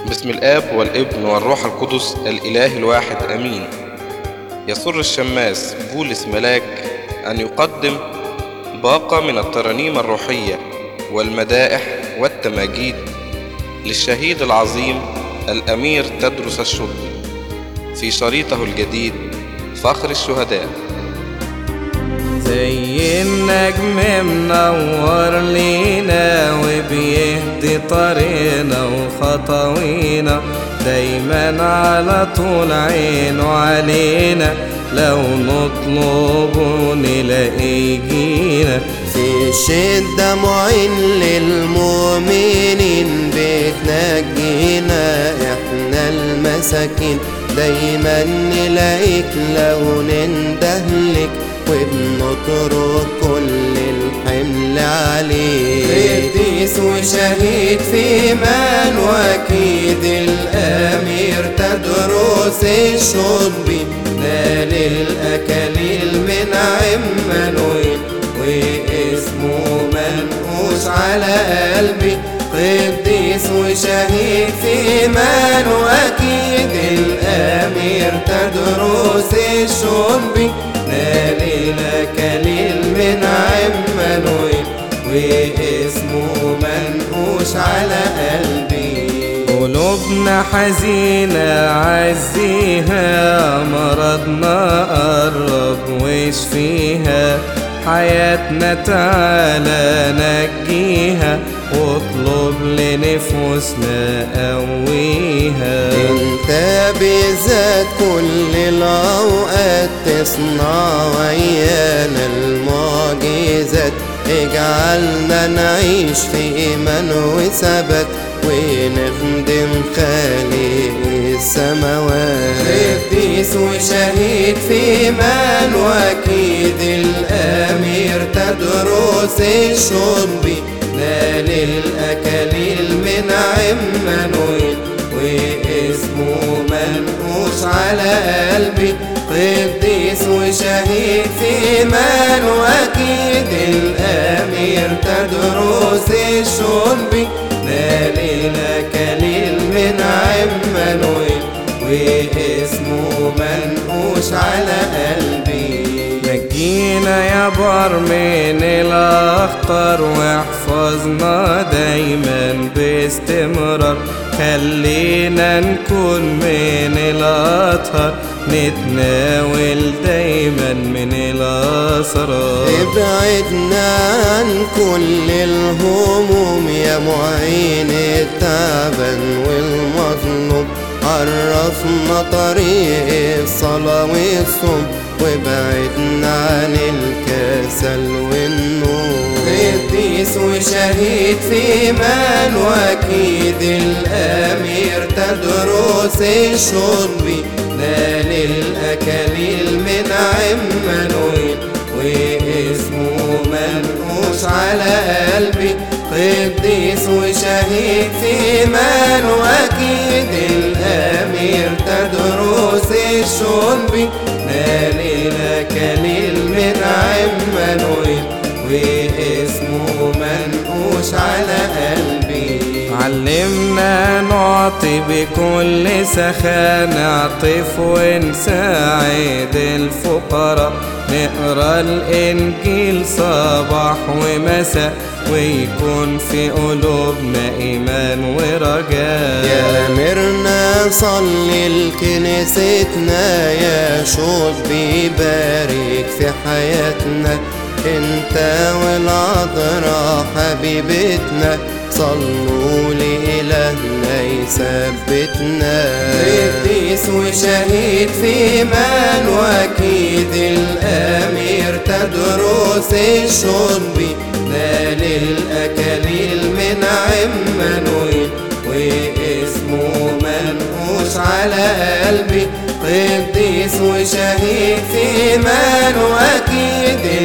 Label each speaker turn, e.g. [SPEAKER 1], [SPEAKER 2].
[SPEAKER 1] بسم الآب والابن والروح القدس الإله الواحد أمين يسر الشماس بولس ملاك أن يقدم باقة من الترانيم الروحية والمدائح والتماجيد للشهيد العظيم الأمير تدرس الشطبي في شريطه الجديد فخر الشهداء
[SPEAKER 2] زي النجم منور لينا وبيهدي طريقنا وخطوينا دايما على طول عينه علينا لو نطلبه نلاقي يجينا
[SPEAKER 3] في الشدة معين للمؤمنين بتنجينا احنا المساكين دايما نلاقيك لو نندهلك وبنترك كل الحمل عليك قديس وشهيد في من واكيد الامير تدرس الشطبي نال الاكاليل من عمانويل واسمه منقوش على قلبي قديس وشهيد في من واكيد الامير تدرس الشطبي نال الاكاليل من عمانويل واسمه منقوش على قلبي
[SPEAKER 2] قلوبنا حزينة عزيها مرضنا قرب واشفيها حياتنا تعالى نجيها واطلب لنفوسنا قويها
[SPEAKER 3] انت بذات كل الاوقات تصنع ويانا المعجزات اجعلنا نعيش في ايمان وثبات ونخدم خالق السماوات قديس وشهيد في من واكيد الامير تدرس الشطبي نال الاكاليل من عمانويل واسمه منقوش على قلبي قديس وشهيد في من واكيد الامير تدرس الشطبي نال الاكاليل من عمانويل واسمه منقوش على قلبي
[SPEAKER 2] نجينا يا بار من الأخطر واحفظنا دايما باستمرار خلينا نكون من الأطهر نتناول دايما من الأسرار
[SPEAKER 3] ابعدنا عن كل الهموم يا معين التعبان والمظلوم عرفنا طريق الصلاة والصوم وابعدنا عن الكسل والنوم قديس وشهيد في من واكيد الامير تدرس الشطبي نال الاكاليل من عمانويل واسمه منقوش على قلبي قديس وشهيد في من واكيد الامير تدرس الشطبي نال الاكاليل من عمانويل واسمه منقوش على قلبي
[SPEAKER 2] علمنا نعطي بكل سخاء نعطف ونساعد الفقراء نقرا الانجيل صباح ومساء ويكون في قلوبنا ايمان ورجاء
[SPEAKER 3] يا أمرنا صلي لكنيستنا يا شوط بيبارك في حياتنا انت والعذراء حبيبتنا صلوا لإلهنا يثبتنا قديس وشهيد في من واكيد الأمير تدرس الشطبي نال الأكاليل من عمانويل واسمه منقوش على قلبي قديس وشهيد في من واكيد